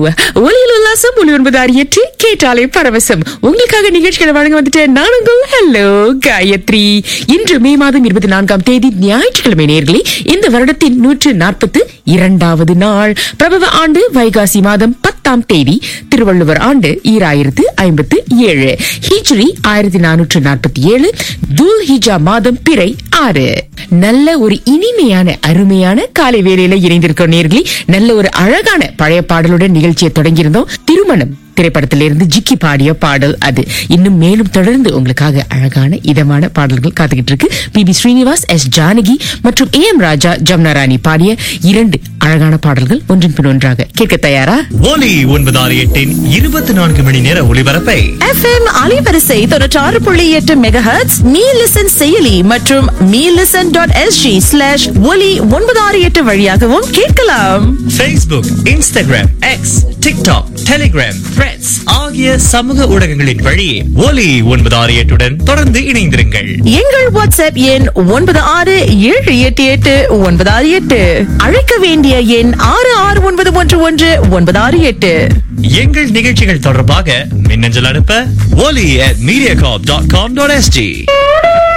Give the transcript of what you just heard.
ஒலியில் உல்லாசம் ஒளி ஒன்பது அறியற்றி கேட்டாலே பரவசம் உங்களுக்காக நிகழ்ச்சிகளை வழங்க வந்துட்டேன் நான் உங்கள் ஹலோ காயத்ரி இன்று மே மாதம் இருபத்தி நான்காம் தேதி ஞாயிற்றுக்கிழமை நேர்களே இந்த வருடத்தின் நூற்று நாற்பத்து இரண்டாவது நாள் பிரபவ ஆண்டு வைகாசி மாதம் பத்தாம் தேதி திருவள்ளுவர் ஆண்டு ஈராயிரத்து ஐம்பத்து ஏழு ஹிஜ்ரி ஆயிரத்தி நானூற்று நாற்பத்தி ஏழு துல் ஹிஜா மாதம் பிறை ஆறு நல்ல ஒரு இனிமையான அருமையான காலை வேளையில இணைந்திருக்கிறோம் நேர்களே நல்ல ஒரு அழகான பழைய பாடலுடன் நிகழ்ச்சியை தொடங்கியிருந்தோம் திருமணம் திரைப்படத்திலிருந்து ஜிக்கி பாடிய பாடல் அது இன்னும் மேலும் தொடர்ந்து உங்களுக்காக அழகான இதமான பாடல்கள் காத்துக்கிட்டு இருக்கு P B Srinivas S Janaki மற்றும் ஏ எம் ராஜா ஜமுனா ராணி பாடிய இரண்டு அழகான பாடல்கள் ஒன்றின் பின் ஒன்றாக கேட்க தயாரா ஒலி ஒன்பது ஆறு எட்டின் இருபத்தி நான்கு மணி நேர ஒளிபரப்பை எஃப்எம் அலைவரிசை தொண்ணூற்றாறு புள்ளி எட்டு மெகாஹெட்ஸ் மீ லிசன் செயலி மற்றும் me listen dot SG slash ஒலி ஒன்பது ஆறு எட்டு வழியாகவும் கேட்கலாம் Facebook, Instagram, X, TikTok, Telegram, Threads ஆகிய சமூக ஊடகங்களின் வழி ஒலி ஒன்பது ஆறு எட்டுடன் தொடர்ந்து இணைந்திருங்கள் எங்கள் வாட்ஸ்அப் எண் ஒன்பது ஆறு ஏழு எட்டு எட்டு ஒன்பது ஆறு எட்டு அழைக்க வேண்டிய எண் ஆறு ஆறு ஒன்பது ஒன்று ஒன்று ஒன்பது ஆறு எட்டு எங்கள் நிகழ்ச்சிகள் தொடர்பாக மின்னஞ்சல் அனுப்ப ஒலி at mediacorp.com.sg